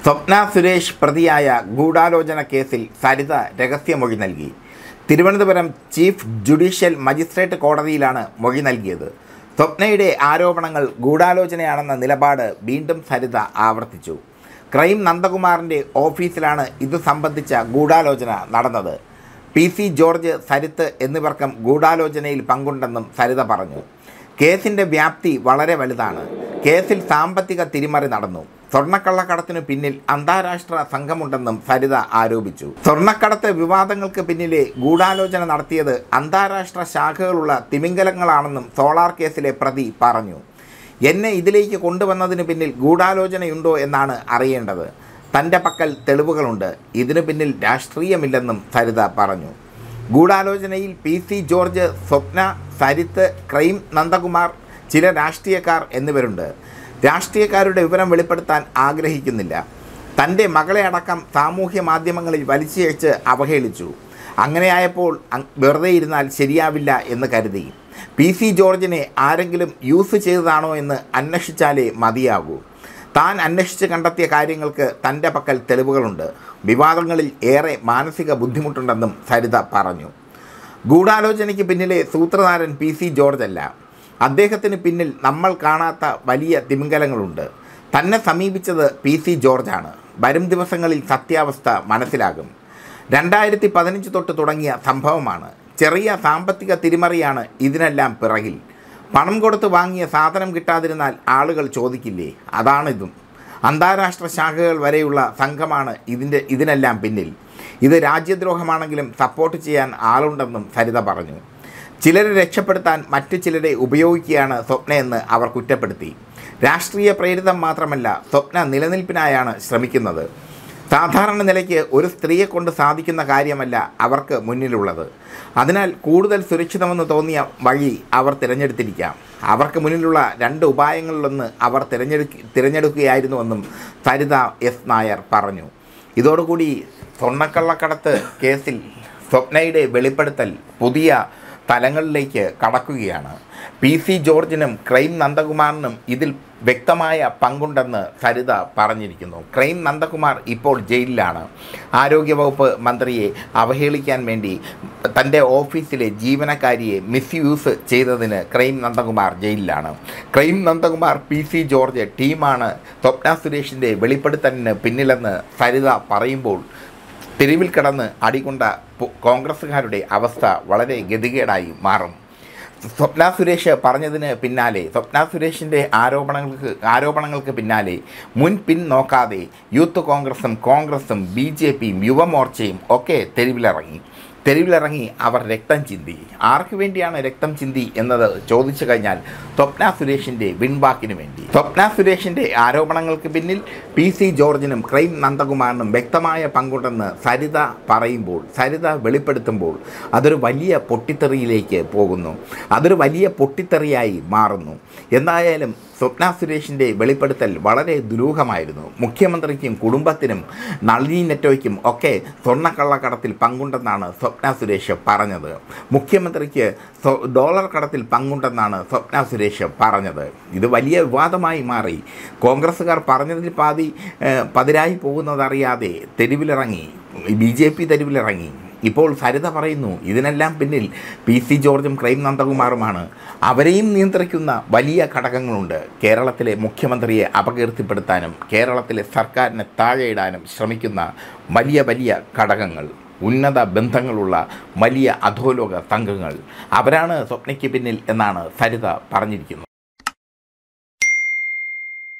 സ്വപ്ന സുരേഷ് പ്രതിയായ ഗൂഢാലോചന കേസിൽ സരിത രഹസ്യമൊഴി നൽകി തിരുവനന്തപുരം ചീഫ് ജുഡീഷ്യൽ മജിസ്ട്രേറ്റ് കോടതിയിലാണ് മൊഴി നൽകിയത് സ്വപ്നയുടെ ആരോപണങ്ങൾ ഗൂഢാലോചനയാണെന്ന നിലപാട് വീണ്ടും സരിത ആവർത്തിച്ചു ക്രൈം നന്ദകുമാറിൻ്റെ ഓഫീസിലാണ് ഇത് സംബന്ധിച്ച ഗൂഢാലോചന നടന്നത് പി സി ജോർജ് സരിത്ത് എന്നിവർക്കും ഗൂഢാലോചനയിൽ പങ്കുണ്ടെന്നും സരിത പറഞ്ഞു കേസിൻ്റെ വ്യാപ്തി വളരെ വലുതാണ് കേസിൽ സാമ്പത്തിക തിരിമറി നടന്നു സ്വർണ്ണക്കള്ളക്കടത്തിനു പിന്നിൽ അന്താരാഷ്ട്ര സംഘമുണ്ടെന്നും സരിത ആരോപിച്ചു സ്വർണ്ണക്കടത്ത് വിവാദങ്ങൾക്ക് പിന്നിലെ ഗൂഢാലോചന നടത്തിയത് അന്താരാഷ്ട്ര ശാഖകളുള്ള തിമിംഗലങ്ങളാണെന്നും സോളാർ കേസിലെ പ്രതി പറഞ്ഞു എന്നെ ഇതിലേക്ക് കൊണ്ടുവന്നതിന് പിന്നിൽ ഗൂഢാലോചനയുണ്ടോ എന്നാണ് അറിയേണ്ടത് തൻ്റെ പക്കൽ തെളിവുകളുണ്ട് ഇതിനു പിന്നിൽ രാഷ്ട്രീയമില്ലെന്നും സരിത പറഞ്ഞു ഗൂഢാലോചനയിൽ P C George Swapna Sarith crime Nandakumar ചില രാഷ്ട്രീയക്കാർ എന്നിവരുണ്ട് രാഷ്ട്രീയക്കാരുടെ വിവരം വെളിപ്പെടുത്താൻ ആഗ്രഹിക്കുന്നില്ല തൻ്റെ മകളെ അടക്കം സാമൂഹ്യ മാധ്യമങ്ങളിൽ വലിച്ചിഴച്ച് അവഹേളിച്ചു അങ്ങനെയായപ്പോൾ അങ് വെറുതെ ഇരുന്നാൽ ശരിയാവില്ല എന്ന് കരുതി പി സി ജോർജിനെ ആരെങ്കിലും യൂസ് ചെയ്തതാണോ എന്ന് അന്വേഷിച്ചാലേ മതിയാകൂ താൻ അന്വേഷിച്ച് കണ്ടെത്തിയ കാര്യങ്ങൾക്ക് തൻ്റെ പക്കൽ തെളിവുകളുണ്ട് വിവാദങ്ങളിൽ ഏറെ മാനസിക ബുദ്ധിമുട്ടുണ്ടെന്നും സരിത പറഞ്ഞു ഗൂഢാലോചനയ്ക്ക് പിന്നിലെ സൂത്രധാരൻ പി സി ജോർജ് അല്ല അദ്ദേഹത്തിന് പിന്നിൽ നമ്മൾ കാണാത്ത വലിയ തിമിംഗലങ്ങളുണ്ട് തന്നെ സമീപിച്ചത് പി സി ജോർജാണ് വരും ദിവസങ്ങളിൽ സത്യാവസ്ഥ മനസ്സിലാകും രണ്ടായിരത്തി പതിനഞ്ച് തൊട്ട് തുടങ്ങിയ സംഭവമാണ് ചെറിയ സാമ്പത്തിക തിരിമറിയാണ് ഇതിനെല്ലാം പിറകിൽ പണം കൊടുത്ത് വാങ്ങിയ സാധനം കിട്ടാതിരുന്നാൽ ആളുകൾ ചോദിക്കില്ലേ അതാണിതും അന്താരാഷ്ട്ര ശാഖകൾ വരെയുള്ള സംഘമാണ് ഇതിൻ്റെ ഇതിനെല്ലാം പിന്നിൽ ഇത് രാജ്യദ്രോഹമാണെങ്കിലും സപ്പോർട്ട് ചെയ്യാൻ ആളുണ്ടെന്നും സരിത പറഞ്ഞു ചിലരെ രക്ഷപ്പെടുത്താൻ മറ്റു ചിലരെ ഉപയോഗിക്കുകയാണ് സ്വപ്നയെന്ന് അവർ കുറ്റപ്പെടുത്തി രാഷ്ട്രീയ പ്രേരിതം മാത്രമല്ല സ്വപ്ന നിലനിൽപ്പിനായാണ് ശ്രമിക്കുന്നത് സാധാരണ നിലയ്ക്ക് ഒരു സ്ത്രീയെ കൊണ്ട് സാധിക്കുന്ന കാര്യമല്ല അവർക്ക് മുന്നിലുള്ളത് അതിനാൽ കൂടുതൽ സുരക്ഷിതമെന്ന് തോന്നിയ വഴി അവർ തിരഞ്ഞെടുത്തിരിക്കാം അവർക്ക് മുന്നിലുള്ള രണ്ട് ഉപായങ്ങളിലൊന്ന് അവർ തിരഞ്ഞെടുക്ക തിരഞ്ഞെടുക്കുകയായിരുന്നുവെന്നും സരിത എസ് നായർ പറഞ്ഞു ഇതോടുകൂടി സ്വർണ്ണക്കള്ളക്കടത്ത് കേസിൽ സ്വപ്നയുടെ വെളിപ്പെടുത്തൽ പുതിയ തലങ്ങളിലേക്ക് കടക്കുകയാണ് പി സി ജോർജിനും ക്രൈം നന്ദകുമാറിനും ഇതിൽ വ്യക്തമായ പങ്കുണ്ടെന്ന് സരിത പറഞ്ഞിരിക്കുന്നു ക്രൈം നന്ദകുമാർ ഇപ്പോൾ ജയിലിലാണ് ആരോഗ്യവകുപ്പ് മന്ത്രിയെ അവഹേളിക്കാൻ വേണ്ടി തൻ്റെ ഓഫീസിലെ ജീവനക്കാരിയെ മിസ്യൂസ് ചെയ്തതിന് ക്രൈം നന്ദകുമാർ ജയിലിലാണ് crime Nandakumar P C George ടീമാണ് സ്വപ്ന സുരേഷിൻ്റെ വെളിപ്പെടുത്തലിന് പിന്നിലെന്ന് സരിത പറയുമ്പോൾ തെരുവിൽ കിടന്ന് അടികൊണ്ട പു- കോൺഗ്രസ്സുകാരുടെ അവസ്ഥ വളരെ ഗതികേടായി മാറും സ്വപ്ന സുരേഷ് പറഞ്ഞതിന് പിന്നാലെ സ്വപ്ന സുരേഷിൻ്റെ ആരോപണങ്ങൾക്ക് ആരോപണങ്ങൾക്ക് പിന്നാലെ മുൻ പിൻ നോക്കാതെ യൂത്ത് കോൺഗ്രസും കോൺഗ്രസും ബി ജെ പിയും യുവമോർച്ചയും ഒക്കെ തെരുവിലിറങ്ങി തെരുവിലിറങ്ങി അവർ രക്തം ചിന്തി ആർക്ക് വേണ്ടിയാണ് രക്തം ചിന്തി എന്നത് ചോദിച്ചു കഴിഞ്ഞാൽ സ്വപ്ന സുരേഷിൻ്റെ വിൺവാക്കിന് വേണ്ടി സ്വപ്ന സുരേഷിൻ്റെ ആരോപണങ്ങൾക്ക് പിന്നിൽ പി സി ജോർജിനും ക്രൈം നന്ദകുമാറിനും വ്യക്തമായ പങ്കുണ്ടെന്ന് സരിത പറയുമ്പോൾ സരിത വെളിപ്പെടുത്തുമ്പോൾ അതൊരു വലിയ പൊട്ടിത്തെറിയിലേക്ക് പോകുന്നു അതൊരു വലിയ പൊട്ടിത്തെറിയായി മാറുന്നു എന്തായാലും സ്വപ്ന സുരേഷിൻ്റെ വെളിപ്പെടുത്തൽ വളരെ ദുരൂഹമായിരുന്നു മുഖ്യമന്ത്രിക്കും കുടുംബത്തിനും നളിനി നെറ്റോയ്ക്കും ഒക്കെ സ്വർണ്ണക്കള്ളക്കടത്തിൽ പങ്കുണ്ടെന്നാണ് സ്വപ്ന സുരേഷ് പറഞ്ഞത് മുഖ്യമന്ത്രിക്ക് സ്വ- ഡോളർ കടത്തിൽ പങ്കുണ്ടെന്നാണ് സ്വപ്ന സുരേഷ് പറഞ്ഞത് ഇത് വലിയ വിവാദമായി മാറി കോൺഗ്രസ്സുകാർ പറഞ്ഞതിൽ പാതി ഏഹ്, പതിരായി പോകുന്നതറിയാതെ തെരുവിലിറങ്ങി ബി ജെ പി തെരുവിലിറങ്ങി ഇപ്പോൾ സരിത പറയുന്നു ഇതിനെല്ലാം പിന്നിൽ പി സി ജോർജും ക്രൈം നന്ദകുമാറുമാണ് അവരെയും നിയന്ത്രിക്കുന്ന വലിയ ഘടകങ്ങളുണ്ട് കേരളത്തിലെ മുഖ്യമന്ത്രിയെ അപകീർത്തിപ്പെടുത്താനും കേരളത്തിലെ സർക്കാരിനെ താഴെയിടാനും ശ്രമിക്കുന്ന വലിയ വലിയ ഘടകങ്ങൾ ഉന്നത ബന്ധങ്ങളുള്ള വലിയ അധോലോക സംഘങ്ങൾ അവരാണ് സ്വപ്നയ്ക്ക് പിന്നിൽ എന്നാണ് സരിത പറഞ്ഞിരിക്കുന്നത്